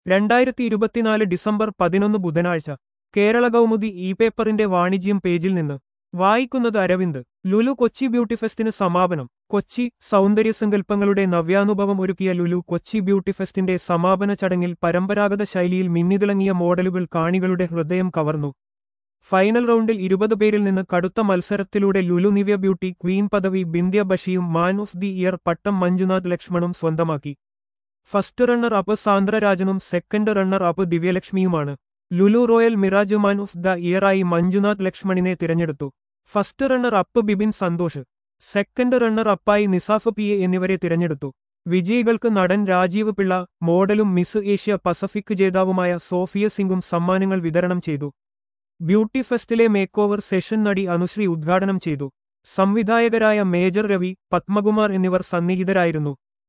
രണ്ടായിരത്തി ഇരുപത്തിനാല് ഡിസംബർ പതിനൊന്ന് ബുധനാഴ്ച കേരള കൗമുദി ഇ പേപ്പറിന്റെ വാണിജ്യം പേജിൽ നിന്ന് വായിക്കുന്നത് അരവിന്ദ് ലുലു കൊച്ചി ബ്യൂട്ടി ഫെസ്റ്റിന് സമാപനം കൊച്ചി സൗന്ദര്യസങ്കല്പങ്ങളുടെ നവ്യാനുഭവം ഒരുക്കിയ ലുലു കൊച്ചി ബ്യൂട്ടി ഫെസ്റ്റിന്റെ സമാപന ചടങ്ങിൽ പരമ്പരാഗത ശൈലിയിൽ മിന്നിതിളങ്ങിയ മോഡലുകൾ കാണികളുടെ ഹൃദയം കവർന്നു ഫൈനൽ റൗണ്ടിൽ ഇരുപത് പേരിൽ നിന്ന് കടുത്ത മത്സരത്തിലൂടെ ലുലു നിവ്യ ബ്യൂട്ടി ക്വീൻ പദവി ബിന്ദ്യ ബഷിയും മാൻ ഓഫ് ദി ഇയർ പട്ടം മഞ്ജുനാഥ് ലക്ഷ്മണും സ്വന്തമാക്കി ഫസ്റ്റ് റണ്ണർ അപ്പ് സാന്ദ്രരാജനും സെക്കൻഡ് റണ്ണർ അപ്പ് ദിവ്യലക്ഷ്മിയുമാണ് Lulu royal mirage man of the ഇയറായി മഞ്ജുനാഥ് ലക്ഷ്മണിനെ തിരഞ്ഞെടുത്തു first runner up Bibin Santhosh second runner അപ്പായി നിസാഫ് പി എ എന്നിവരെ തിരഞ്ഞെടുത്തു വിജയികൾക്ക് നടൻ രാജീവ് പിള്ള മോഡലും മിസ് ഏഷ്യ പസഫിക് ജേതാവുമായ സോഫിയ സിംഗും സമ്മാനങ്ങൾ വിതരണം ചെയ്തു ബ്യൂട്ടി ഫെസ്റ്റിലെ മേക്ക് ഓവർ സെഷൻ നടി അനുശ്രീ ഉദ്ഘാടനം ചെയ്തു സംവിധായകരായ മേജർ രവി പത്മകുമാർ എന്നിവർ സന്നിഹിതരായിരുന്നു